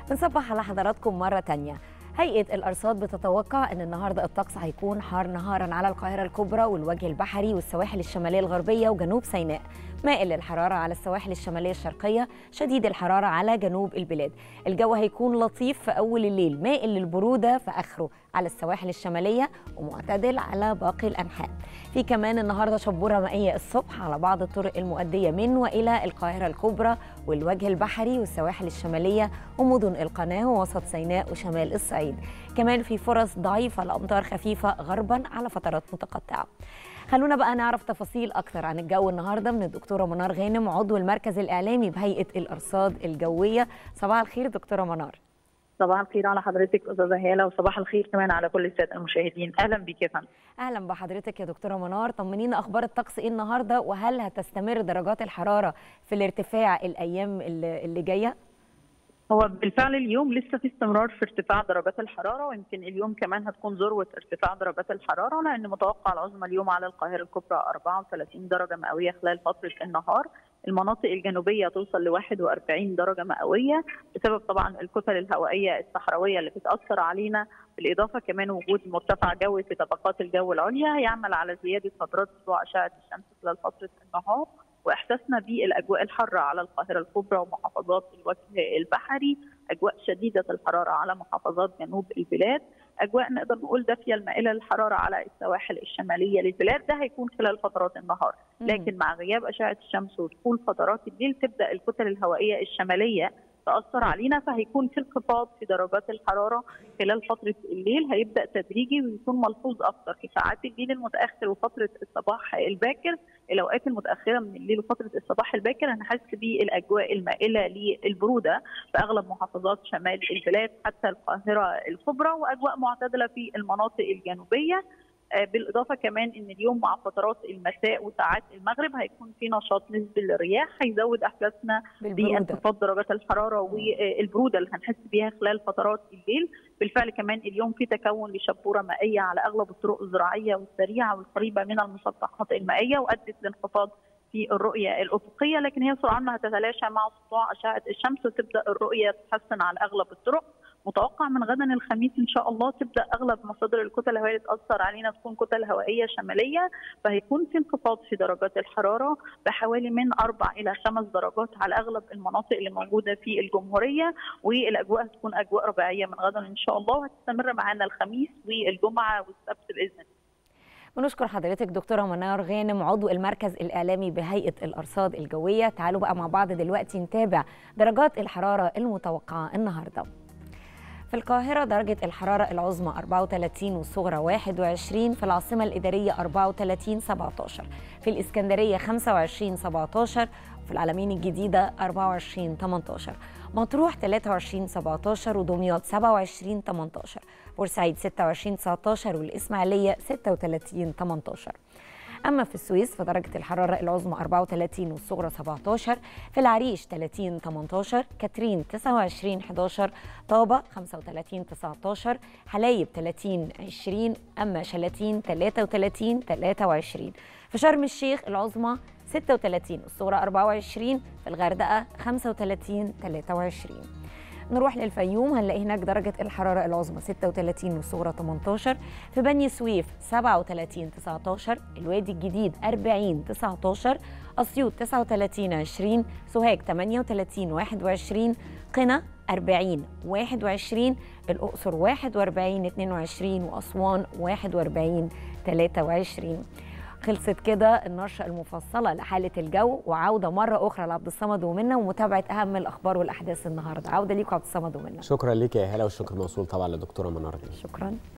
بنصبح على حضراتكم مرة تانية هيئة الأرصاد بتتوقع أن النهاردة الطقس هيكون حار نهارا على القاهرة الكبرى والوجه البحري والسواحل الشمالية الغربية وجنوب سيناء مائل للحرارة على السواحل الشمالية الشرقية شديد الحرارة على جنوب البلاد الجو هيكون لطيف في أول الليل مائل للبرودة في آخره على السواحل الشمالية ومعتدل على باقي الأنحاء في كمان النهارده شبوره مائيه الصبح على بعض الطرق المؤديه من والى القاهره الكبرى والوجه البحري والسواحل الشماليه ومدن القناه ووسط سيناء وشمال الصعيد كمان في فرص ضعيفه لامطار خفيفه غربا على فترات متقطعه خلونا بقى نعرف تفاصيل اكتر عن الجو النهارده من الدكتوره منار غانم عضو المركز الاعلامي بهيئه الارصاد الجويه صباح الخير دكتوره منار صباح الخير على حضرتك استاذه هاله وصباح الخير كمان على كل الساده المشاهدين اهلا بيك يا فندم اهلا بحضرتك يا دكتوره منار طمنينا اخبار الطقس ايه النهارده وهل هتستمر درجات الحراره في الارتفاع الايام اللي, اللي جايه هو بالفعل اليوم لسه في استمرار في ارتفاع درجات الحراره ويمكن اليوم كمان هتكون ذروه ارتفاع درجات الحراره لان متوقع العظمى اليوم على القاهره الكبرى 34 درجه مئويه خلال فتره النهار المناطق الجنوبيه توصل ل 41 درجه مئويه بسبب طبعا الكتل الهوائيه الصحراويه اللي بتاثر علينا بالاضافه كمان وجود مرتفع جوي في طبقات الجو العليا هيعمل على زياده فترات سطوع اشعه الشمس خلال فتره النهار واحساسنا بالاجواء الحاره على القاهره الكبرى ومحافظات الوجه البحري، اجواء شديده الحراره على محافظات جنوب البلاد، اجواء نقدر نقول دافيه المائله للحراره على السواحل الشماليه للبلاد ده هيكون خلال فترات النهار، لكن مع غياب اشعه الشمس ودخول فترات الليل تبدا الكتل الهوائيه الشماليه تاثر علينا فهيكون في انخفاض في درجات الحراره خلال فتره الليل هيبدا تدريجي ويكون ملحوظ اكثر في ساعات الليل المتاخر وفتره الصباح الباكر الاوقات المتاخره من الليل وفتره الصباح الباكر هنحس بالاجواء المائله للبروده في اغلب محافظات شمال البلاد حتى القاهره الكبرى واجواء معتدله في المناطق الجنوبيه بالاضافه كمان ان اليوم مع فترات المساء وساعات المغرب هيكون في نشاط نسبي للرياح هيزود احساسنا بانخفاض درجات الحراره والبروده اللي هنحس بيها خلال فترات الليل بالفعل كمان اليوم في تكون لشبوره مائيه على اغلب الطرق الزراعيه والسريعه والقريبه من المسطحات المائيه وادت لانخفاض في الرؤية الأفقية لكن هي سرعان ما هتتلاشى مع سطوع أشعة الشمس وتبدأ الرؤية تتحسن على أغلب الطرق متوقع من غدا الخميس ان شاء الله تبدا اغلب مصادر الكتل الهوائيه اللي تاثر علينا تكون كتل هوائيه شماليه فهيكون في انخفاض في درجات الحراره بحوالي من اربع الى خمس درجات على اغلب المناطق اللي موجوده في الجمهوريه والاجواء هتكون اجواء رباعيه من غدا ان شاء الله وهتستمر معانا الخميس والجمعه والسبت باذن الله. ونشكر حضرتك دكتوره منار غانم عضو المركز الاعلامي بهيئه الارصاد الجويه تعالوا بقى مع بعض دلوقتي نتابع درجات الحراره المتوقعه النهارده في القاهرة درجة الحرارة العظمى 34 والصغرى 21 في العاصمة الإدارية 34 17 في الإسكندرية 25 17 في العلمين الجديدة 24 18 مطروح 23 17 ودمياط 27 18 بورسعيد 26 19 والإسماعيلية 36 18 أما في السويس فدرجة الحرارة العظمى 34 والصغرى 17 في العريش 30 18 كاترين 29 11 طابة 35 19 حلايب 30 20 أما شلاتين 33 23 في شرم الشيخ العظمى 36 الصغرى 24 في الغردقة 35 23 نروح للفيوم هنلاقي هناك درجة الحرارة العظمى 36 والصغرى 18 في بني سويف 37 19 الوادي الجديد 40 19 أسيوط 39 20 سوهاج 38 21 قنا 40 21 الأقصر 41 22 وأسوان 41 23 خلصت كده النشرة المفصلة لحالة الجو وعودة مرة أخرى لعبد الصمد ومنى ومتابعة أهم الأخبار والأحداث النهاردة عودة ليكم عبد الصمد ومنى شكرا ليك يا هلا والشكر موصول طبعا للدكتورة منار شكرا